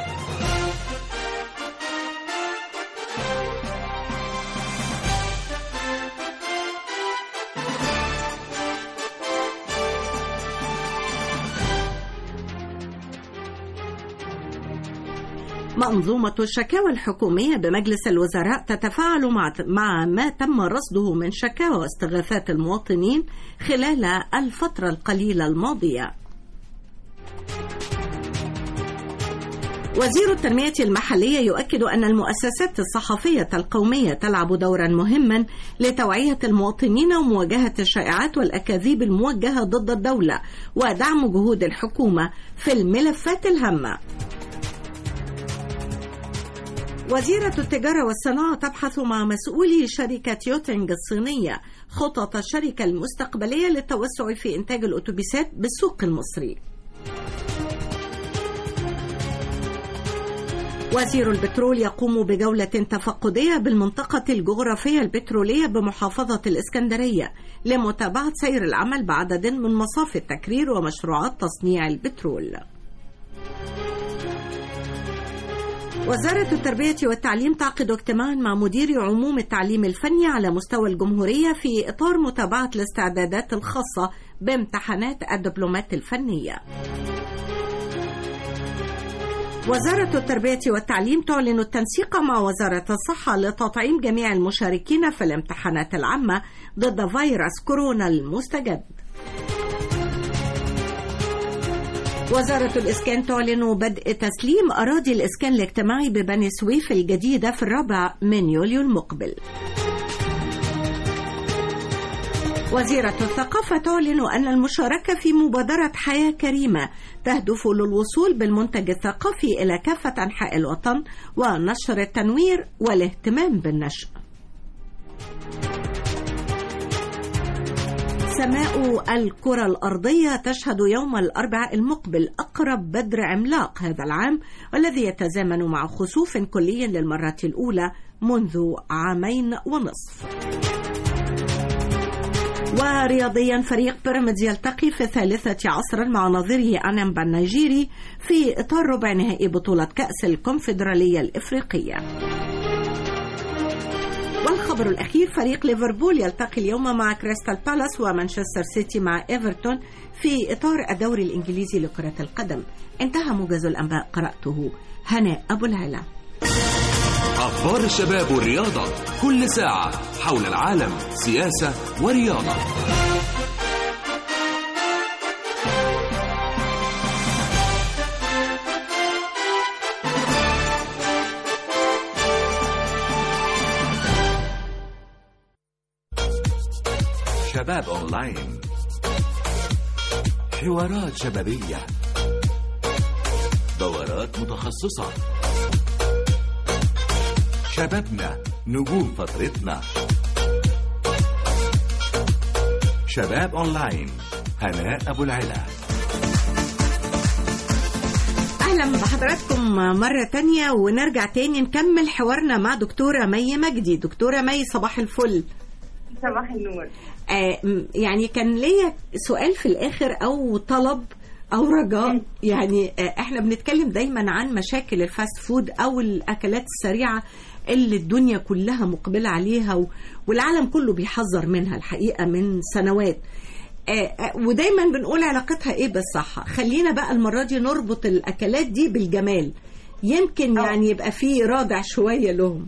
منظومة الشكاوى الحكومية بمجلس الوزراء تتفاعل مع مع ما تم رصده من شكاوى واستغاثات المواطنين خلال الفترة القليلة الماضية. وزير التنمية المحلية يؤكد أن المؤسسات الصحفية القومية تلعب دورا مهما لتوعية المواطنين ومواجهة الشائعات والأكاذيب الموجهة ضد الدولة ودعم جهود الحكومة في الملفات الهامة. وزيرة التجارة والصناعة تبحث مع مسؤولي شركة يوتنج الصينية خطط الشركة المستقبلية للتوسع في إنتاج الأتوبيسات بالسوق المصري. وزير البترول يقوم بجولة تفقدية بالمنطقة الجغرافية البترولية بمحافظة الإسكندرية لمتابعة سير العمل بعدد من مصافي التكرير ومشروعات تصنيع البترول. وزارة التربية والتعليم تعقد اجتماعا مع مدير عموم التعليم الفني على مستوى الجمهورية في إطار متابعة الاستعدادات الخاصة بامتحانات الدبلومات الفنية. وزارة التربية والتعليم تعلن التنسيق مع وزارة الصحة لتطعيم جميع المشاركين في الامتحانات العامة ضد فيروس كورونا المستجد. وزارة الإسكان تعلن بدء تسليم أراضي الإسكان الاجتماعي ببني سويف الجديدة في الرابع من يوليو المقبل. وزيرة الثقافة تعلن أن المشاركة في مبادرة حياة كريمة تهدف للوصول بالمنتج الثقافي إلى كافة أنحاء الوطن ونشر التنوير والاهتمام بالنشء. سماء الكرة الأرضية تشهد يوم الأربعاء المقبل أقرب بدر عملاق هذا العام والذي يتزامن مع خسوف كلي للمرة الأولى منذ عامين ونصف. ورياضيا فريق بيراميدز يلتقي في الثالثة عصرا مع نظيره أنامبا النيجيري في إطار ربع نهائي بطولة كأس الكونفدرالية الإفريقية. والخبر الأخير فريق ليفربول يلتقي اليوم مع كريستال بالاس ومانشستر سيتي مع إيفرتون في إطار الدوري الإنجليزي لكرة القدم انتهى موجز الأنباء قرأته هناء أبو العلا أخبار الشباب والرياضة كل ساعة حول العالم سياسة ورياضة شباب أونلاين حوارات شبابية دورات متخصصة شبابنا نجوم فترتنا شباب أونلاين هناء أبو العلا أهلا بحضراتكم مرة تانية ونرجع تاني نكمل حوارنا مع دكتورة مي مجدي دكتورة مي صباح الفل صباح النور آه م- يعني كان ليا سؤال في الاخر او طلب او رجاء يعني آه احنا بنتكلم دايما عن مشاكل الفاست فود او الاكلات السريعه اللي الدنيا كلها مقبله عليها و- والعالم كله بيحذر منها الحقيقه من سنوات آه آه ودايما بنقول علاقتها ايه بالصحه خلينا بقى المره دي نربط الاكلات دي بالجمال يمكن يعني يبقى في رادع شويه لهم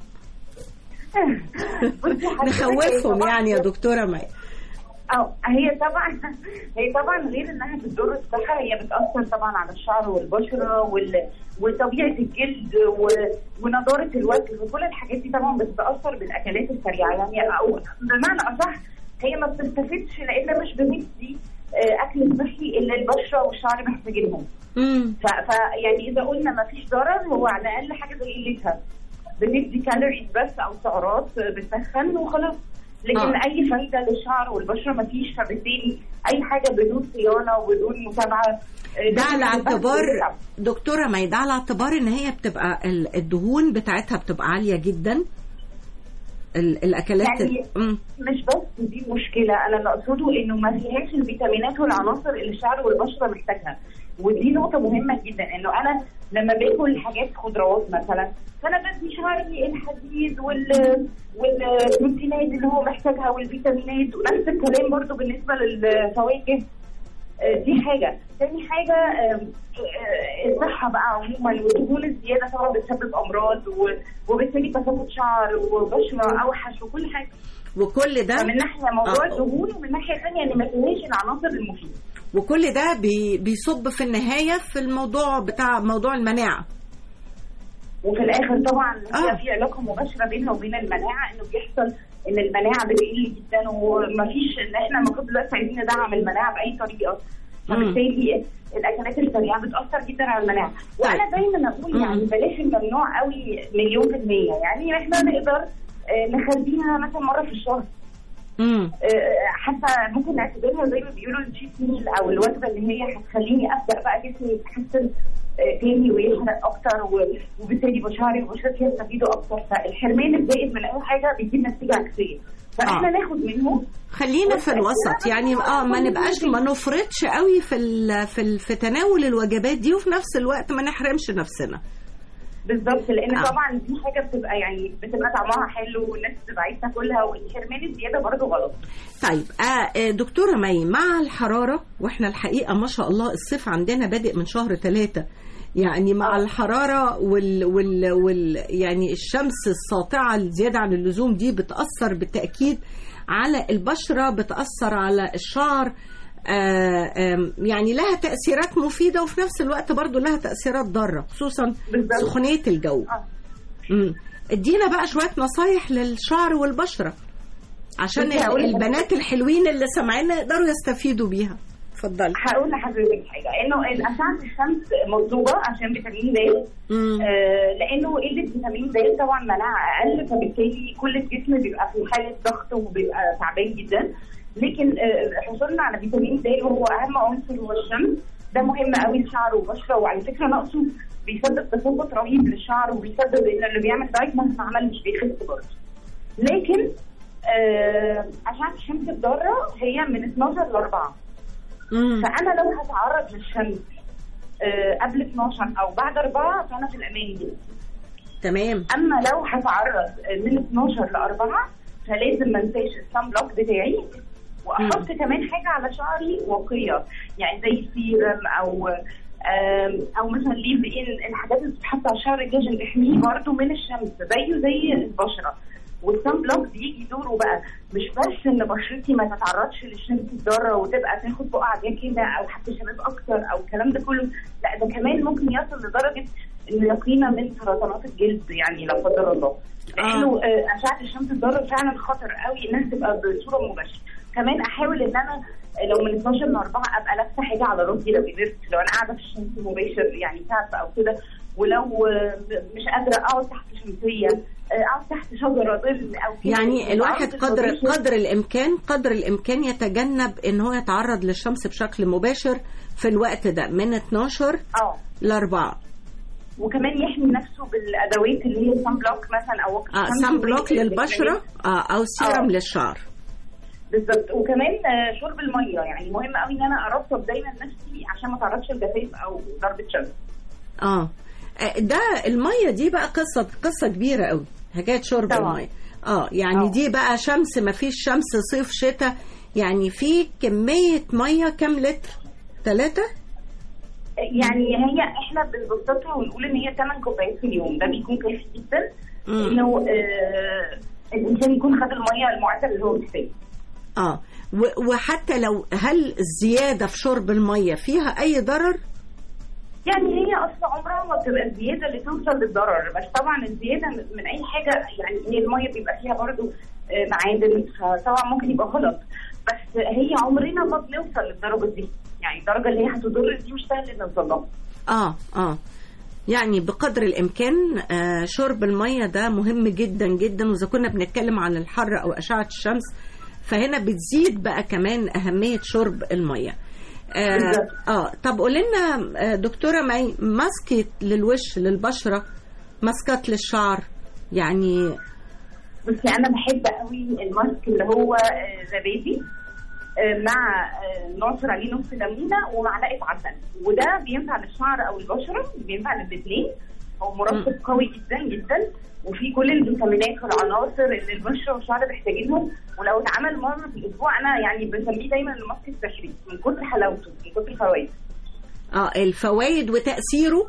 بصي حضرتك، نخوفهم طبعاً- يعني يا دكتوره مي اه هي طبعا هي طبعا غير انها بتضر الصحه هي بتاثر طبعا على الشعر والبشره وال... وطبيعه الجلد و... ونضاره الوجه وكل الحاجات دي طبعا بتتاثر بالاكلات السريعه يعني او بمعنى اصح هي ما بتستفدش لان مش بندي آه، اكل صحي اللي البشره والشعر محتاجينهم امم ف... ف يعني اذا قلنا ما فيش ضرر هو على الاقل حاجه زي قلتها بندي كالوريز بس او سعرات بتسخن وخلاص لكن آه. آه. اي فايده للشعر والبشره ما فيش فبالتالي اي حاجه بدون صيانه وبدون متابعه آه، ده على بتبقى اعتبار بتتعب. دكتوره مي ده على اعتبار ان هي بتبقى ال- الدهون بتاعتها بتبقى عاليه جدا ال- الاكلات يعني ال- مم. مش بس دي مشكله انا اللي اقصده انه ما فيهاش الفيتامينات والعناصر اللي الشعر والبشره محتاجها ودي نقطه مهمه جدا انه انا لما باكل حاجات خضروات مثلا فانا بدي شعري الحديد وال والبروتينات اللي هو محتاجها والفيتامينات ونفس الكلام برضو بالنسبه للفواكه آه، دي حاجه تاني حاجه آم، آه، الصحه بقى عموما والدهون الزياده طبعا بتسبب امراض و- وبالتالي تساقط شعر وبشره اوحش وكل حاجه وكل ده فمن ناحيه موضوع آه. الدهون ومن ناحيه ثانيه ان ما فيهاش العناصر المفيده وكل ده بي بيصب في النهايه في الموضوع بتاع موضوع المناعه وفي الاخر طبعا هي آه. في علاقه مباشره بينها وبين المناعه انه بيحصل ان المناعه بتقل جدا ومفيش ان احنا المفروض دلوقتي عايزين ندعم المناعه باي طريقه فبالتالي الاكلات السريعه بتاثر جدا على المناعه وانا دايما اقول يعني بلاش الممنوع قوي مليون في الميه يعني احنا نقدر آه، نخليها مثلا مره في الشهر امم آه، حتى ممكن نعتبرها زي ما بيقولوا التشيت ميل او الوجبه اللي هي هتخليني ابدا بقى جسمي يتحسن آه، تاني ويحرق اكتر و- وبالتالي بشعري وبشرتي يستفيدوا اكتر فالحرمان الزائد من اي حاجه بيجيب نتيجه عكسيه فاحنا آه. ناخد منه خلينا في الوسط يعني اه ما نبقاش ما نفرطش قوي في ال في ال في تناول الوجبات دي وفي نفس الوقت ما نحرمش نفسنا بالظبط لان آه. طبعا دي حاجه بتبقى يعني بتبقى طعمها حلو والناس بتبقى عايزه تاكلها والحرمان الزياده برضه غلط طيب آه آه، دكتورة مي مع الحرارة واحنا الحقيقة ما شاء الله الصيف عندنا بادئ من شهر ثلاثة يعني مع الحرارة وال, وال, وال يعني الشمس الساطعة الزيادة عن اللزوم دي بتأثر بالتأكيد على البشرة بتأثر على الشعر آه آم، يعني لها تأثيرات مفيدة وفي نفس الوقت برضو لها تأثيرات ضارة خصوصا بالظبط. سخونية الجو آه. مم. ادينا بقى شوية نصايح للشعر والبشرة عشان بصي هقول لك- البنات الحلوين اللي سامعيننا يقدروا يستفيدوا بيها اتفضلي هقول لحضرتك حاجه انه اشعه الشمس مطلوبه عشان فيتامين د مم. آه، لانه قله فيتامين د طبعا مناعه اقل فبالتالي كل الجسم بيبقى في حاله ضغط وبيبقى تعبان جدا لكن آه، حصولنا على فيتامين د وهو اهم عنصر هو الشمس ده مهم قوي للشعر والبشره وعلى فكره نقصه بيسبب تساقط رهيب للشعر وبيسبب ان اللي بيعمل دايت مهما عمل مش بيخس برضه لكن آه، اشعه الشمس الضاره هي من 12 ل 4 مم. فانا لو هتعرض للشمس آه، قبل 12 او بعد 4 فانا في الامان جدا تمام اما لو هتعرض من 12 ل 4 فلازم ما انساش السان بلوك بتاعي واحط كمان حاجه على شعري واقيه يعني زي سيرم او آم، او مثلا ليف ان الحاجات اللي بتتحط على الشعر دي عشان تحميه برضه من الشمس زيه زي البشره والسان بلوك بيجي دوره بقى مش بس ان بشرتي ما تتعرضش للشمس الضاره وتبقى تاخد بقع دي كده او حتى شباب اكتر او الكلام ده كله لا ده كمان ممكن يصل لدرجه انه يقينا من سرطانات الجلد يعني لا قدر الله لانه آه، اشعه الشمس الضاره فعلا خطر قوي انها تبقى بصوره مباشره كمان احاول ان انا آه، لو من 12 ل 4 ابقى لابسه حاجه على راسي لو قدرت لو انا قاعده في الشمس مباشر يعني كعب او كده ولو آه، مش قادره اقعد تحت شمسيه آه، اقعد تحت شجره ظل او كده يعني الواحد أقعد قدر مباشر. قدر الامكان قدر الامكان يتجنب ان هو يتعرض للشمس بشكل مباشر في الوقت ده من 12 اه ل 4 وكمان يحمي نفسه بالادوات اللي هي سان بلوك مثلا او واقي اه الشمس سان بلوك واللي- للبشره اه او سيرم آه. للشعر بالظبط وكمان آه، شرب الميه يعني مهم قوي ان انا ارطب دايما نفسي عشان ما اتعرضش لجفاف او ضربه شمس اه آه، ده الميه دي بقى قصه قصه كبيره قوي حكايه شرب طبعاً. الميه اه يعني آه. دي بقى شمس ما فيش شمس صيف شتاء يعني في كميه ميه كام لتر ثلاثة يعني هي احنا بنبسطها ونقول ان هي 8 كوبايات في اليوم ده بيكون كافي جدا مم. انه آه الانسان يكون خد الميه المعدل اللي هو محتاجه اه و- وحتى لو هل الزياده في شرب الميه فيها اي ضرر يعني هي اصلا عمرها ما بتبقى الزياده اللي توصل للضرر بس طبعا الزياده من- من اي حاجه يعني هي الميه بيبقى فيها برضو آه، معادن فطبعا ممكن يبقى غلط بس هي عمرنا ما بنوصل للدرجه دي يعني الدرجه اللي هي هتضر دي مش سهل نوصل لها اه اه يعني بقدر الامكان آه شرب الميه ده مهم جدا جدا واذا كنا بنتكلم عن الحر او اشعه الشمس فهنا بتزيد بقى كمان اهميه شرب الميه آه, بالظبط. اه طب قول لنا آه، دكتوره مي ماسكه للوش للبشره ماسكات للشعر يعني بصي انا بحب قوي الماسك اللي هو آه، زبادي آه، مع آه، نعصر عليه نص ليمونه ومعلقه عسل وده بينفع للشعر او البشره بينفع للاثنين هو مرطب قوي جدا جدا وفيه كل الفيتامينات والعناصر اللي البشره والشعر محتاجينهم ولو اتعمل مره في الاسبوع انا يعني بسميه دايما الماسك السحري من كتر حلاوته من كتر فوائده اه الفوائد وتاثيره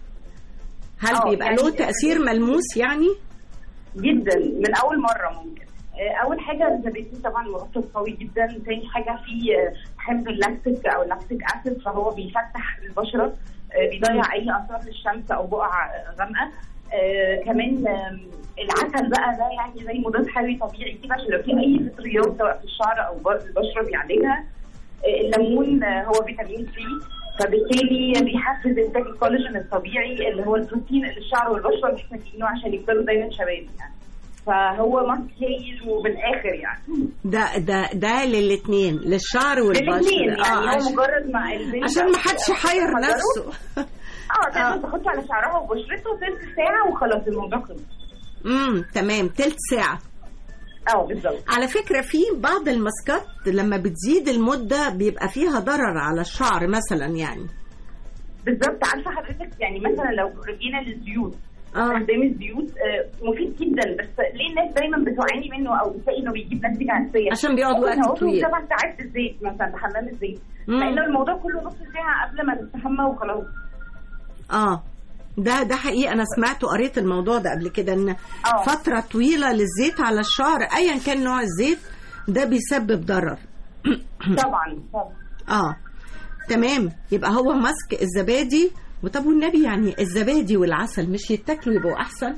هل آه، بيبقى يعني- له تاثير ملموس يعني جدا من اول مره ممكن آه، اول حاجه الزبادي طبعا مرطب قوي جدا تاني حاجه في آه، حمض اللاكتيك او اللاكتيك اسيد فهو بيفتح البشره آه، بيضيع اي اثار للشمس او بقع آه، غامقه آه، كمان آم، العسل بقى ده يعني زي مضاد حيوي طبيعي كده عشان لو في اي فطريات سواء في الشعر او ب- البشره بيعالجها آه، الليمون آه، هو فيتامين سي فبالتالي بيحفز انتاج الكولاجين الطبيعي اللي هو البروتين اللي الشعر والبشره محتاجينه عشان يفضلوا دايما شباب يعني فهو ماسك هايل وبالاخر يعني ده ده ده للاثنين للشعر والبشره الاثنين يعني آه هو عشان, مجرد ما البنت عشان ما حدش يحير تحضره، نفسه اه تقدر تحطه على شعرها وبشرتها تلت ساعه وخلاص الموضوع خلص امم تمام تلت ساعه اه بالظبط على فكرة في بعض الماسكات لما بتزيد المدة بيبقى فيها ضرر على الشعر مثلا يعني بالظبط عارفه حضرتك يعني مثلا لو رجينا للزيوت اه استخدام الزيوت آه، مفيد جدا بس ليه الناس دايما بتعاني منه او بتلاقي انه بيجيب نتيجه عكسيه عشان بيقعد ممكن وقت نقعد طويل. سبع ساعات في الزيت مثلا بحمام الزيت مم. لان الموضوع كله نص ساعه قبل ما تستحمى وخلاص اه ده ده حقيقي انا سمعت وقريت الموضوع ده قبل كده ان آه. فترة طويلة للزيت على الشعر ايا كان نوع الزيت ده بيسبب ضرر طبعا طبعا اه تمام يبقى هو ماسك الزبادي وطب والنبي يعني الزبادي والعسل مش يتاكلوا يبقوا احسن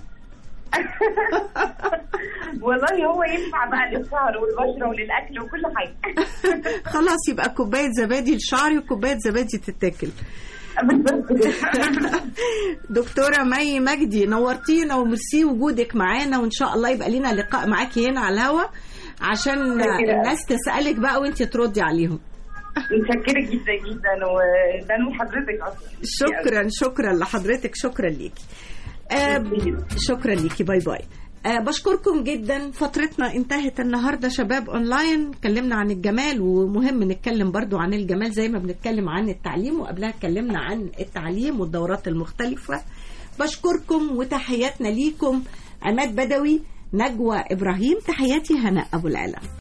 والله هو ينفع بقى للشعر والبشره وللاكل وكل حاجه خلاص يبقى كوبايه زبادي لشعري وكوبايه زبادي تتاكل بالظبط كده. دكتوره مي مجدي نورتينا وميرسي وجودك معانا وان شاء الله يبقى لنا لقاء معاكي هنا على الهوا عشان الناس تسالك بقى وانت تردي عليهم متشكره جدا جدا وده من حضرتك اصلا شكرا شكرا لحضرتك شكرا ليكي آه شكرا ليكي باي باي آه بشكركم جدا فترتنا انتهت النهاردة شباب اونلاين اتكلمنا عن الجمال ومهم نتكلم برضو عن الجمال زي ما بنتكلم عن التعليم وقبلها اتكلمنا عن التعليم والدورات المختلفة بشكركم وتحياتنا ليكم عماد بدوي نجوى ابراهيم تحياتي هناء ابو العلا